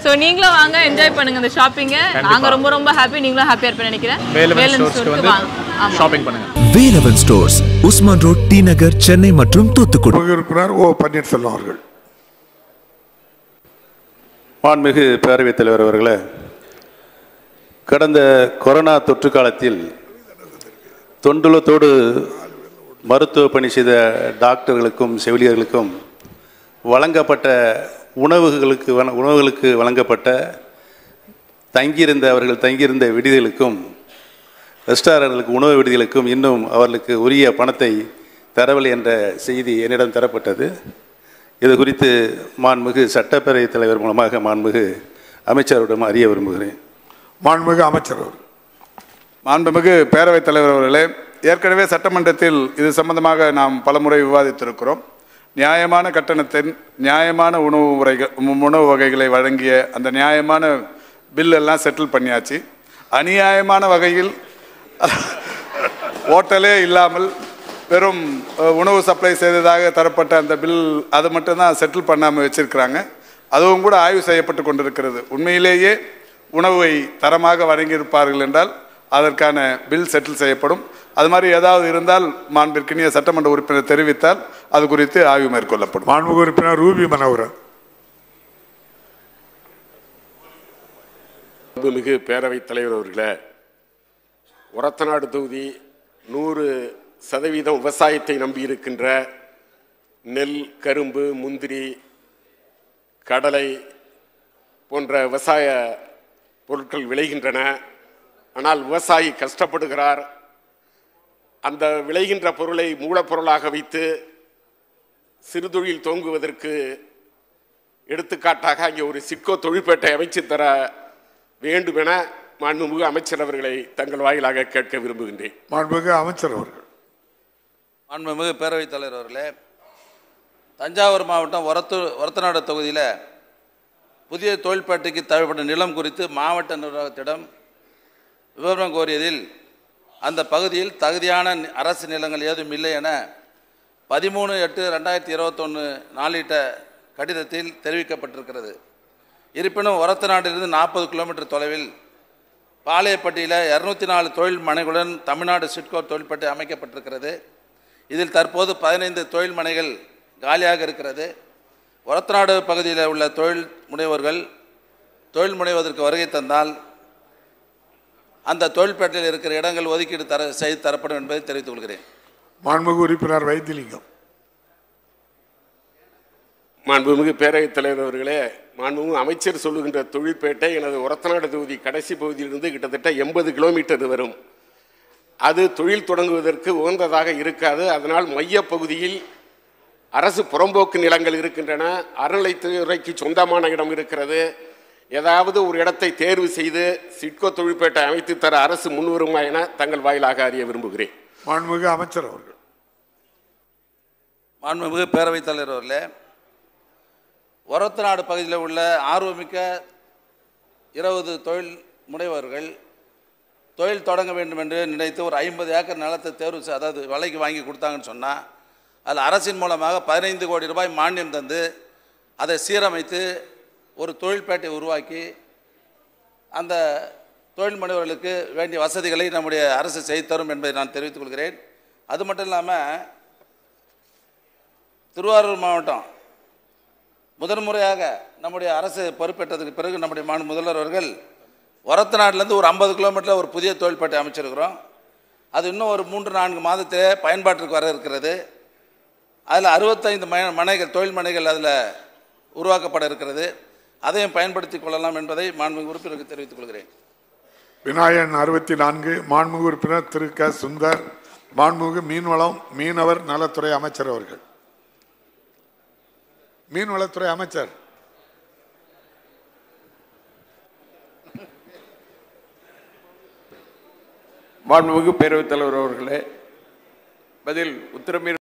so நீங்களும் வாங்க enjoy பண்ணுங்க இந்த ஷாப்பிங்கை நாங்க ரொம்ப ரொம்ப ஹாப்பி நீங்களும் ஹாப்பியா இருப்பேன்னு நினைக்கிறேன் வேலவன் வேலன் ஸ்டோர்ஸ்க்கு ஸ்டோருக்கு வந்து வாங்க ஆமா ஷாப்பிங் பண்ணுங்க Velavan stores Usman road T Nagar Chennai மற்றும் தூத்துக்குடி தமிழக உறுப்பினர் ஓ பன்னீர்செல்வம் அவர்கள் மாண்புமிகு பேரவைத் தலைவர் அவர்களே கடந்த கொரோனா தொற்று காலத்தில் தொண்டுலத்தோடு மருத்துவ பணி செய்த டாக்டர்களுக்கும் செவிலியர்களுக்கும் வழங்கப்பட்ட உணவுகளுக்கு வழ- உணவுகளுக்கு வழங்கப்பட்ட தங்கியிருந்த அவர்கள் தங்கியிருந்த விடுதிகளுக்கும் ரெஸ்டாரண்ட்களுக்கு உணவு விடுதிகளுக்கும் இன்னும் அவர்களுக்கு உரிய பணத்தை தரவில்லை என்ற செய்தி என்னிடம் தரப்பட்டது இது குறித்து மாண்புமிகு சட்டப்பேரவைத் தலைவர் மூலமாக மாண்புமிகு அமைச்சரிடம் அறிய விரும்புகிறேன் மாண்புமிகு அமைச்சர் அவர்கள் மாண்புமிகு பேரவைத் தலைவர் அவர்களே ஏற்கனவே சட்டமன்றத்தில் இது சம்பந்தமாக நாம் பலமுறை விவாதித்திருக்கிறோம் நியாயமான கட்டணத்தின் நியாயமான உணவு முறைகள் உ- உணவு வகைகளை வழங்கிய அந்த நியாயமான பில் எல்லாம் செட்டில் பண்ணியாச்சு அநியாயமான வகையில் ஹோட்டலே இல்லாமல் வெறும் அஹ், உணவு சப்ளை செய்ததாக தரப்பட்ட அந்த பில் அதை மட்டும்தான் செட்டில் பண்ணாமல் வச்சிருக்கிறாங்க அதுவும் கூட ஆய்வு செய்யப்பட்டு கொண்டிருக்கிறது உண்மையிலேயே உணவை தரமாக வழங்கியிருப்பார்கள் என்றால் அதற்கான பில் செட்டில் செய்யப்படும் அது மாதிரி ஏதாவது இருந்தால் மாண்பிற்கினிய சட்டமன்ற உறுப்பினர் தெரிவித்தால் அது குறித்து ஆய்வு மேற்கொள்ளப்படும் மாண்புமிகு உறுப்பினர் ரூபி மனோகரன் அன்புமிகு பேரவைத் தலைவர் அவர்களே ஒரத்தநாடு தொகுதி நூறு சதவீதம் விவசாயத்தை நம்பியிருக்கின்ற நெல் கரும்பு முந்திரி கடலை போன்ற விவசாய பொருட்கள் விளைகின்றன ஆனால் விவசாயி கஷ்டப்படுகிறார் அந்த விளைகின்ற பொருளை மூலப்பொருளாக வைத்து சிறுதொழில் துவங்குவதற்கு எடுத்துக்காட்டாக அங்கே ஒரு சிட்கோ தொழிற்பேட்டை அமைச்சு தர வேண்டும் என மாண்புமிகு அமைச்சர் அவர்களை தங்கள் வாயிலாக கேட்க விரும்புகின்றேன் மாண்புமிகு அமைச்சர் அவர்கள் மாண்புமிகு பேரவைத் தலைவர் அவர்களே தஞ்சாவூர் மாவட்டம் ஒரத்து ஒரத்தநாடு தொகுதியில் புதிய தொழிற்பேட்டைக்கு தேவைப்பட்ட நிலம் குறித்து மாவட்ட நிர்வாகத்திடம் விவரம் கோரியதில் அந்த பகுதியில் தகுதியான நி- அரசு நிலங்கள் ஏதும் இல்லை என பதிமூணு எட்டு ரெண்டாயிரத்தி இருபத்தொன்று நாளிட்ட கடிதத்தில் தெரிவிக்கப்பட்டிருக்கிறது இருப்பினும் ஒரத்தநாட்டிலிருந்து நாற்பது கிலோமீட்டர் தொலைவில் பாளையப்பட்டியில் இரநூத்தி நாலு தொழில் மனைகளுடன் தமிழ்நாடு சிட்கோ தொழிற்பேட்டை அமைக்கப்பட்டிருக்கிறது இதில் தற்போது பதினைந்து தொழில் மனைகள் காலியாக இருக்கிறது ஒரத்தநாடு பகுதியில் உள்ள தொழில் முனைவோர்கள் தொழில் முனைவதற்கு வருகை தந்தால் அந்த தொழிற்பேட்டையில் இருக்கிற இடங்கள் ஒதுக்கீடு தர செய்து தரப்படும் என்பதை தெரிவித்துக் கொள்கிறேன் மாண்புமிகு உறுப்பினர் வைத்திலிங்கம் மாண்புமிகு பேரவைத் தலைவர் அவர்களே மாண்புமிகு அமைச்சர் சொல்லுகின்ற தொழிற்பேட்டை எனது ஒரத்தநாடு தொகுதி கடைசி பகுதியிலிருந்து கிட்டத்தட்ட எண்பது கிலோமீட்டர் வரும் அது தொழில் தொடங்குவதற்கு உகந்ததாக இருக்காது அதனால் மையப் பகுதியில் அரசு புறம்போக்கு நிலங்கள் இருக்கின்றன அறநிலைத்துறைக்கு சொந்தமான இடம் இருக்கிறது ஏதாவது ஒரு இடத்தை தேர்வு செய்து சிட்கோ தொழிற்பேட்டை அமைத்து தர அரசு முன்வருமா என தங்கள் வாயிலாக அறிய விரும்புகிறேன் மாண்புமிகு அமைச்சர் அவர்கள் மாண்புமிகு பேரவைத் தலைவர் அவர்களே ஒரத்தநாடு பகுதியில் உள்ள ஆர்வமிக்க இருபது தொழில் முனைவர்கள் தொழில் தொடங்க வேண்டும் என்று நினைத்து ஒரு ஐம்பது ஏக்கர் நிலத்தை தேர்வு செய் அதாவது விலைக்கு வாங்கி கொடுத்தாங்கன்னு சொன்னால் அதில் அரசின் மூலமாக பதினைந்து கோடி ரூபாய் மானியம் தந்து அதை சீரமைத்து ஒரு தொழில்பேட்டை உருவாக்கி அந்த தொழில் முனைவர்களுக்கு வேண்டிய வசதிகளை நம்முடைய அரசு செய்து தரும் என்பதை நான் தெரிவித்துக் கொள்கிறேன் அது மட்டும் இல்லாமல் திருவாரூர் மாவட்டம் முதன்முறையாக நம்முடைய அரசு பொறுப்பேற்றதுக்கு பிறகு நம்முடைய மாநில முதல்வர் அவர்கள் ஒரத்தநாட்டிலேருந்து ஒரு ஐம்பது கிலோமீட்டரில் ஒரு புதிய தொழில்பேட்டை அமைச்சிருக்கிறோம் அது இன்னும் ஒரு மூன்று நான்கு மாதத்திலே பயன்பாட்டிற்கு வர இருக்கிறது அதில் அறுபத்தைந்து ம மனைகள் தொழில் மனைகள் அதில் உருவாக்கப்பட இருக்கிறது அதையும் பயன்படுத்திக் கொள்ளலாம் என்பதை மாண்புமிகு உறுப்பினருக்கு தெரிவித்துக் கொள்கிறேன் விநாயகன் அறுபத்தி நான்கு மாண்புமிகு உறுப்பினர் திரு க சுந்தர் மாண்புமிகு மீன்வளம் மீனவர் நலத்துறை அமைச்சர் அவர்கள் மீன்வளத்துறை அமைச்சர் மாண்புமிகு பேரவைத் தலைவர் அவர்களே பதில் உத்தரமீறல்